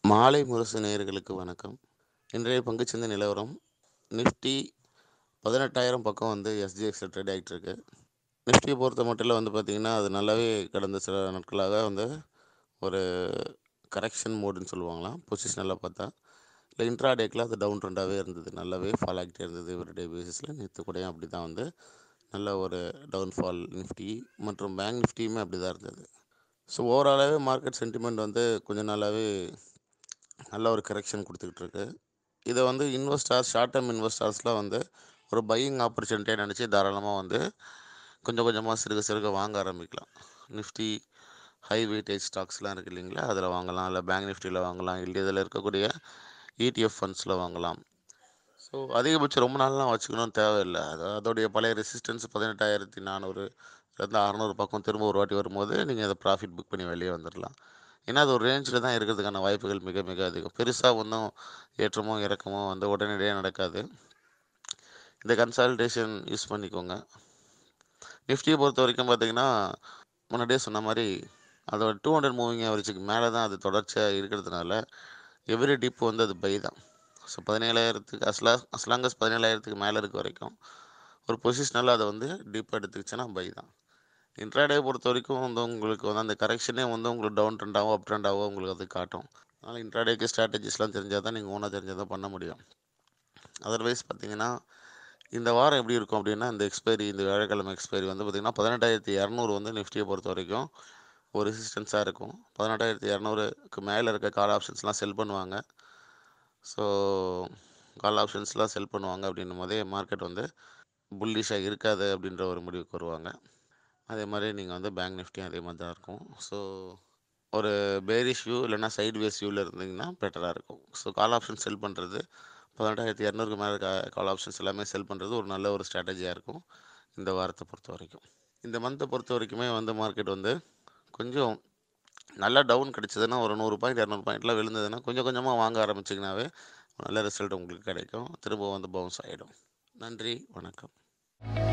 மாலை முரசு நேயர்களுக்கு வணக்கம் இன்றைய பங்குச்சந்தை நிலவரம் நிஃப்டி பதினெட்டாயிரம் பக்கம் வந்து எஸ்ஜிஎக்ஸில் ட்ரேட் ஆகிட்டு இருக்கு நிஃப்டியை பொறுத்த மட்டும் வந்து பார்த்திங்கன்னா அது நல்லாவே கடந்த சில நாட்களாக வந்து ஒரு கரெக்ஷன் மோடுன்னு சொல்லுவாங்களாம் பொசிஷனெல்லாம் பார்த்தா இல்லை இன்ட்ரா டேக்கில் அது டவுன் ட்ரெண்டாகவே இருந்தது நல்லாவே ஃபால் ஆகிட்டே இருந்தது ஒரு டே பேசிஸில் நேற்று கூடயும் அப்படி தான் வந்து நல்ல ஒரு டவுன்ஃபால் நிஃப்டி மற்றும் பேங்க் நிஃப்டியுமே அப்படி தான் இருந்தது ஸோ ஓவராலாகவே மார்க்கெட் சென்டிமெண்ட் வந்து கொஞ்ச நாளாகவே நல்ல ஒரு கரெக்ஷன் கொடுத்துக்கிட்டு இருக்கு இதை வந்து இன்வெஸ்டர்ஸ் ஷார்ட் டேர்ம் இன்வெஸ்டர்ஸ்லாம் வந்து ஒரு பையிங் ஆப்பர்ச்சுனிட்டியாக நினச்சி தாராளமாக வந்து கொஞ்சம் கொஞ்சமாக சிறுக சிறுக வாங்க ஆரம்பிக்கலாம் நிஃப்டி ஹை வெயிட்டேஜ் ஸ்டாக்ஸ்லாம் இருக்குது இல்லைங்களா அதில் வாங்கலாம் இல்லை பேங்க் நிஃப்டியில் வாங்கலாம் இல்லை இதில் இருக்கக்கூடிய இடிஎஃப் ஃபண்ட்ஸில் வாங்கலாம் ஸோ அதிகபட்சம் ரொம்ப நாள்லாம் வச்சுக்கணும்னு தேவையில்லை அது அதோடைய பழைய ரெசிஸ்டன்ஸ் பதினெட்டாயிரத்தி நானூறு இருந்து அறநூறு பக்கம் திரும்ப ஒரு வாட்டி வரும்போது நீங்கள் அதை ப்ராஃபிட் புக் பண்ணி வெளியே வந்துடலாம் ஏன்னா அது ஒரு ரேஞ்சில் தான் இருக்கிறதுக்கான வாய்ப்புகள் மிக மிக அதிகம் பெருசாக ஒன்றும் ஏற்றமோ இறக்கமோ வந்து உடனடியாக நடக்காது இந்த கன்சால்டேஷன் யூஸ் பண்ணிக்கோங்க நிஃப்டியை பொறுத்த வரைக்கும் பார்த்தீங்கன்னா முன்னாடியே சொன்ன மாதிரி அதோட டூ ஹண்ட்ரட் மூவிங் ஆவரேஜுக்கு மேலே தான் அது தொடர்ச்சியாக இருக்கிறதுனால எவ்ரி டிப் வந்து அது பை தான் ஸோ பதினேழாயிரத்துக்கு அஸ்லா அஸ்லாங்கஸ் பதினேழாயிரத்துக்கு மேலே இருக்க வரைக்கும் ஒரு பொசிஷனில் அதை வந்து டீப் எடுத்துக்கிச்சுன்னா பை தான் இன்ட்ராடே பொறுத்த வரைக்கும் வந்து உங்களுக்கு வந்து அந்த கரெக்ஷனே வந்து உங்களுக்கு டவுன் ட்ரெண்டாகவோ அப் ட்ரெண்டாகவோ உங்களுக்கு அது காட்டும் அதனால் இன்ட்ராடேக்கு ஸ்ட்ராட்டஜிஸ்லாம் தெரிஞ்சால் தான் நீங்கள் ஓனாக தெரிஞ்சால் தான் பண்ண முடியும் அதர்வைஸ் பார்த்தீங்கன்னா இந்த வாரம் எப்படி இருக்கும் அப்படின்னா இந்த எக்ஸ்பைரி இந்த வியாழக்கிழமை எக்ஸ்பைரி வந்து பார்த்திங்கன்னா பதினெட்டாயிரத்தி இரநூறு வந்து நிஃப்டியை பொறுத்த வரைக்கும் ஒரு ரெசிஸ்டன்ஸாக இருக்கும் பதினெட்டாயிரத்தி இரநூறுக்கு மேலே இருக்க கால் ஆப்ஷன்ஸ்லாம் செல் பண்ணுவாங்க ஸோ கால் ஆப்ஷன்ஸ்லாம் செல் பண்ணுவாங்க அப்படின்னும் போதே மார்க்கெட் வந்து புல்லிஷாக இருக்காது அப்படின்ற ஒரு முடிவுக்கு வருவாங்க அதே மாதிரி நீங்கள் வந்து பேங்க் நிஃப்டியும் அதே மாதிரி தான் இருக்கும் ஸோ ஒரு பேரிஷ் வியூ இல்லைன்னா சைட் வேஸ் வியூவில் இருந்தீங்கன்னா பெட்டராக இருக்கும் ஸோ கால் ஆப்ஷன் செல் பண்ணுறது பதினெட்டாயிரத்தி இரநூறுக்கு மேலே கா கால் ஆப்ஷன்ஸ் எல்லாமே செல் பண்ணுறது ஒரு நல்ல ஒரு ஸ்ட்ராட்டஜியாக இருக்கும் இந்த வாரத்தை பொறுத்த வரைக்கும் இந்த மந்த்தை பொறுத்த வரைக்குமே வந்து மார்க்கெட் வந்து கொஞ்சம் நல்லா டவுன் கிடச்சிதுன்னா ஒரு நூறு பாயிண்ட் இரநூறு பாயிண்ட்லாம் விழுந்ததுன்னா கொஞ்சம் கொஞ்சமாக வாங்க ஆரம்பிச்சிங்கனாவே நல்ல ரிசல்ட் உங்களுக்கு கிடைக்கும் திரும்ப வந்து பவுன்ஸ் ஆகிடும் நன்றி வணக்கம்